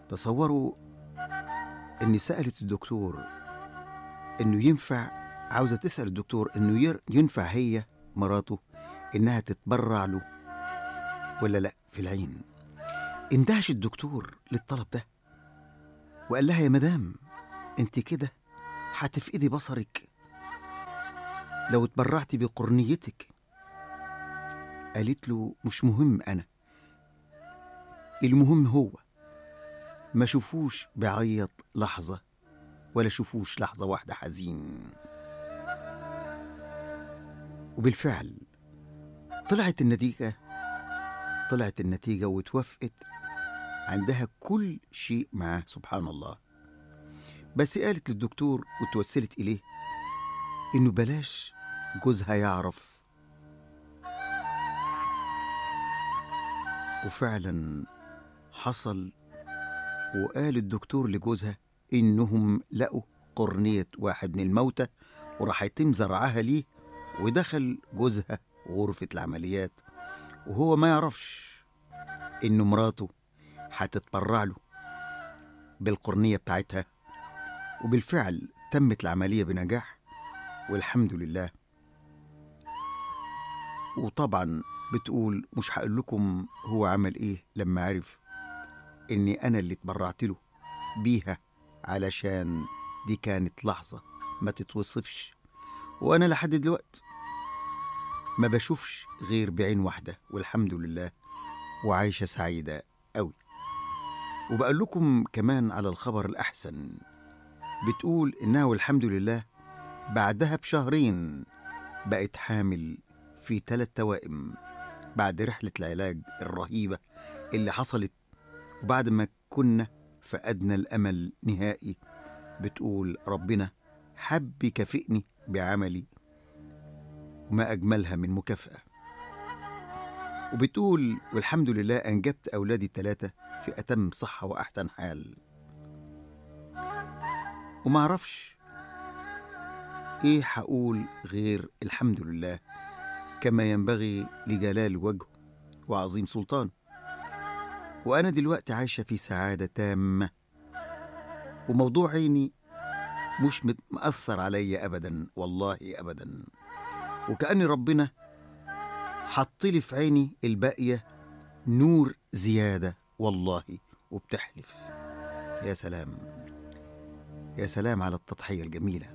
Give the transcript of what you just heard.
تصوروا اني سالت الدكتور انه ينفع عاوزه تسال الدكتور انه ير- ينفع هي مراته انها تتبرع له ولا لا في العين اندهش الدكتور للطلب ده وقال لها يا مدام انت كده هتفقدي بصرك لو اتبرعتي بقرنيتك قالت له مش مهم انا المهم هو ما شوفوش بعيط لحظة ولا شوفوش لحظة واحدة حزين وبالفعل طلعت النتيجة طلعت النتيجة وتوافقت عندها كل شيء معاه سبحان الله بس قالت للدكتور وتوسلت إليه إنه بلاش جوزها يعرف وفعلا حصل وقال الدكتور لجوزها إنهم لقوا قرنية واحد من الموتى وراح يتم زرعها ليه ودخل جوزها غرفة العمليات وهو ما يعرفش إن مراته هتتبرع له بالقرنية بتاعتها وبالفعل تمت العملية بنجاح والحمد لله وطبعا بتقول مش هقول لكم هو عمل ايه لما عرف اني انا اللي اتبرعت له بيها علشان دي كانت لحظة ما تتوصفش وانا لحد دلوقت ما بشوفش غير بعين واحدة والحمد لله وعايشة سعيدة قوي وبقول لكم كمان على الخبر الأحسن بتقول إنها والحمد لله بعدها بشهرين بقت حامل في ثلاث توائم بعد رحلة العلاج الرهيبة اللي حصلت وبعد ما كنا فقدنا الأمل نهائي بتقول ربنا حب يكافئني بعملي وما أجملها من مكافأة وبتقول والحمد لله أنجبت أولادي الثلاثة في أتم صحة وأحسن حال وما أعرفش إيه حقول غير الحمد لله كما ينبغي لجلال وجهه وعظيم سلطانه وأنا دلوقتي عايشة في سعادة تامة وموضوع عيني مش مت- مأثر عليا أبدا والله أبدا وكأن ربنا حط لي في عيني الباقية نور زيادة والله وبتحلف يا سلام يا سلام على التضحية الجميلة